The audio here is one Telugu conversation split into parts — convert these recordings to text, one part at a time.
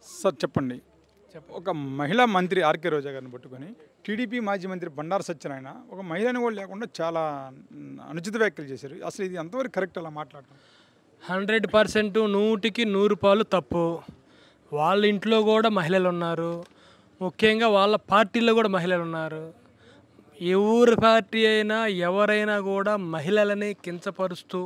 సార్ చెప్పండి ఒక మహిళా మంత్రి ఆర్కే రోజా గారిని పట్టుకొని టీడీపీ మాజీ మంత్రి బండారు సత్యనారాయణ ఒక మహిళని కూడా లేకుండా చాలా మ్, అనుచిత వ్యాఖ్యలు చేశారు అసలు ఇది ఎంతవరకు కరెక్ట్ అలా మాట్లాడటం హండ్రెడ్ పర్సెంట్ నూటికి నూరు పాలు తప్పు వాళ్ళ ఇంట్లో కూడా మహిళలు ఉన్నారు ముఖ్యంగా వాళ్ళ పార్టీలో కూడా మహిళలు ఉన్నారు ఎవరి పార్టీ అయినా ఎవరైనా కూడా మహిళలని కించపరుస్తూ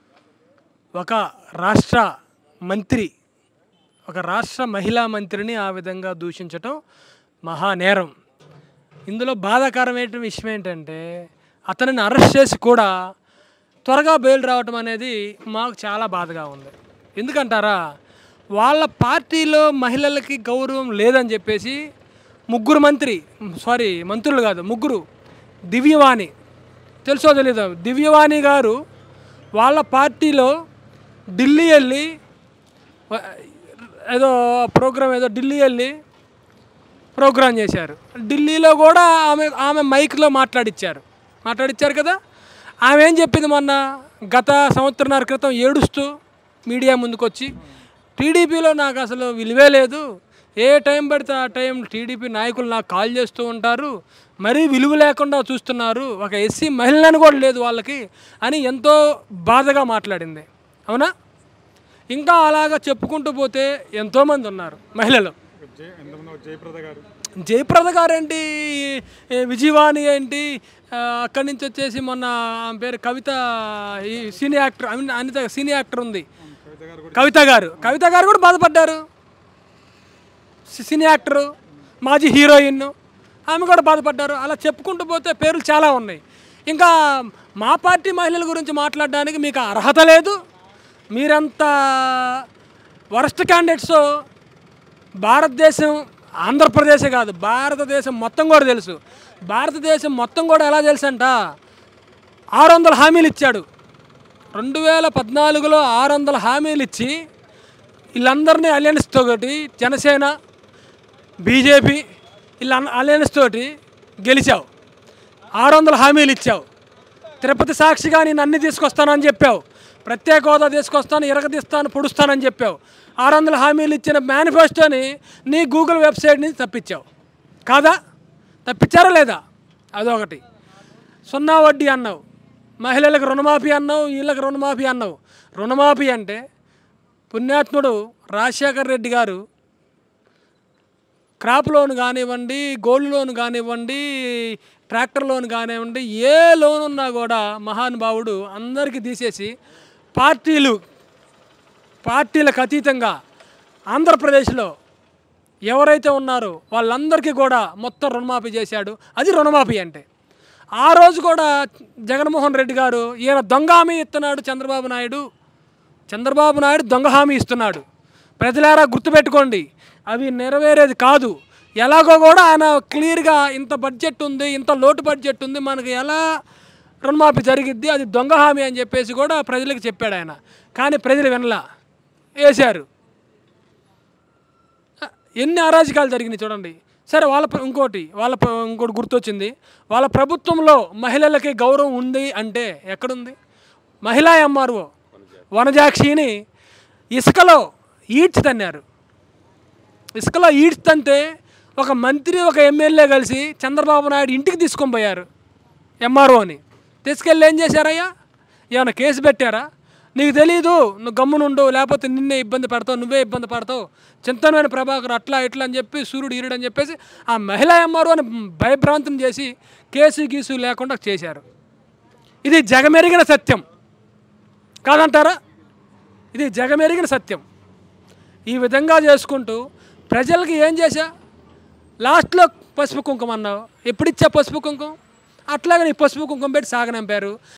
ఒక రాష్ట్ర మంత్రి ఒక రాష్ట్ర మహిళా మంత్రిని ఆ విధంగా దూషించటం మహానేరం ఇందులో బాధాకరమైన విషయం ఏంటంటే అతనిని అరెస్ట్ చేసి కూడా త్వరగా బెయిల్ రావటం అనేది మాకు చాలా బాధగా ఉంది ఎందుకంటారా వాళ్ళ పార్టీలో మహిళలకి గౌరవం లేదని చెప్పేసి ముగ్గురు మంత్రి సారీ మంత్రులు కాదు ముగ్గురు దివ్యవాణి తెలుసో తెలీదు దివ్యవాణి గారు వాళ్ళ పార్టీలో ఢిల్లీ వెళ్ళి వ- ఏదో ప్రోగ్రామ్ ఏదో ఢిల్లీ వెళ్ళి ప్రోగ్రామ్ చేశారు ఢిల్లీలో కూడా ఆమె ఆమె మైక్లో మాట్లాడిచ్చారు మాట్లాడిచ్చారు కదా ఆమె ఏం చెప్పింది మొన్న గత సంవత్సరాల క్రితం ఏడుస్తూ మీడియా ముందుకొచ్చి టీడీపీలో నాకు అసలు విలువే లేదు ఏ టైం పడితే ఆ టైం టీడీపీ నాయకులు నాకు కాల్ చేస్తూ ఉంటారు మరీ విలువ లేకుండా చూస్తున్నారు ఒక ఎస్సీ మహిళలను కూడా లేదు వాళ్ళకి అని ఎంతో బాధగా మాట్లాడింది అవునా ఇంకా అలాగా చెప్పుకుంటూ పోతే ఎంతోమంది ఉన్నారు మహిళలు జయ ఎంతమంది జయప్రద గారు జయప్రద గారేంటి ఈ విజయవాణి ఏంటి ఆ, అక్కడి నుంచి వచ్చేసి మొన్న ఆమె పేరు కవిత ఈ cine actor I mean Anitha cine actor ఉంది కవిత గారు కూడా కవిత గారు కవిత గారు కూడా బాధపడ్డారు సి- సినీ యాక్టరు మాజీ హీరోయిన్ ఆమె కూడా బాధపడ్డారు అలా చెప్పుకుంటూ పోతే పేర్లు చాలా ఉన్నాయి ఇంకా మా పార్టీ మహిళల గురించి మాట్లాడడానికి మీకు అర్హత లేదు మీరంత వరస్ట్ క్యాండిడేట్స్ భారతదేశం ఆంధ్రప్రదేశే కాదు భారతదేశం మొత్తం కూడా తెలుసు భారతదేశం మొత్తం కూడా ఎలా తెలుసు అంట ఆరు వందల హామీలు ఇచ్చాడు రెండు వేల పద్నాలుగులో ఆరు వందల హామీలు ఇచ్చి వీళ్ళందరినీ అలయన్స్ తోటి జనసేన బీజేపీ వీళ్ళ అలయన్స్ తోటి గెలిచావు ఆరు వందల హామీలు ఇచ్చావు తిరుపతి సాక్షిగా నేను అన్ని తీసుకొస్తానని చెప్పావు ప్రత్యేక హోదా తీసుకొస్తాను ఇరగదీస్తాను పొడుస్తానని చెప్పావు ఆరు వందల హామీలు ఇచ్చిన మేనిఫెస్టోని నీ గూగుల్ వెబ్సైట్ నుంచి తప్పించావు కాదా తప్పించారా లేదా అదొకటి సున్నా వడ్డీ అన్నావు మహిళలకు రుణమాఫీ అన్నావు వీళ్ళకి రుణమాఫీ అన్నావు రుణమాఫీ అంటే పుణ్యాత్ముడు రాజశేఖర్ రెడ్డి గారు క్రాప్ లోన్ కానివ్వండి గోల్డ్ లోన్ కానివ్వండి ట్రాక్టర్ లోన్ కానివ్వండి ఏ లోన్ ఉన్నా కూడా మహానుభావుడు అందరికీ తీసేసి పార్టీలు పార్టీలకు అతీతంగా ఆంధ్రప్రదేశ్లో ఎవరైతే ఉన్నారో వాళ్ళందరికీ కూడా మొత్తం రుణమాఫీ చేశాడు అది రుణమాఫీ అంటే ఆ రోజు కూడా జగన్మోహన్ రెడ్డి గారు ఈయన దొంగ హామీ ఇస్తున్నాడు చంద్రబాబు నాయుడు చంద్రబాబు నాయుడు దొంగ హామీ ఇస్తున్నాడు ప్రజలారా గుర్తుపెట్టుకోండి అవి నెరవేరేది కాదు ఎలాగో కూడా ఆయన క్లియర్గా ఇంత బడ్జెట్ ఉంది ఇంత లోటు బడ్జెట్ ఉంది మనకి ఎలా రుణమాఫీ జరిగిద్ది అది దొంగ హామీ అని చెప్పేసి కూడా ప్రజలకు చెప్పాడు ఆయన కానీ ప్రజలు వినలా వేశారు ఎన్ని అరాజకాలు జరిగినాయి చూడండి సరే వాళ్ళ ప్ర- ఇంకోటి వాళ్ళ ప్ర- ఇంకోటి గుర్తొచ్చింది వాళ్ళ ప్రభుత్వంలో మహిళలకి గౌరవం ఉంది అంటే ఎక్కడుంది మహిళా ఎంఆర్ఓ వనజాక్షిని ఇసుకలో ఈడ్చి తన్నారు ఇసుకలో ఈడ్చి తంతే ఒక మంత్రి ఒక ఎమ్మెల్యే కలిసి చంద్రబాబు నాయుడు ఇంటికి తీసుకొని పోయారు ఎంఆర్ఓని తీసుకెళ్ళి ఏం చేశారయ్యా ఏమైనా కేసు పెట్టారా నీకు తెలీదు నువ్వు గమ్మునుండు లేకపోతే నిన్నే ఇబ్బంది పడతావు నువ్వే ఇబ్బంది పడతావు చింతనమైన ప్రభాకర్ అట్లా ఇట్లా అని చెప్పి సూర్యుడు ఈరుడు అని చెప్పేసి ఆ మహిళా ఎంఆర్ఓని భయభ్రాంతం చేసి కేసు గీసు లేకుండా చేశారు ఇది జగమెరిగిన సత్యం కాదంటారా ఇది జగమెరిగిన సత్యం ఈ విధంగా చేసుకుంటూ ప్రజలకి ఏం చేశా లాస్ట్లో పసుపు కుంకుమ అన్నావు ఎప్పుడు ఇచ్చా పసుపు కుంకుమ అట్లాగే నీ పసుపు కుంకుమ పెట్టి సాగనంపారు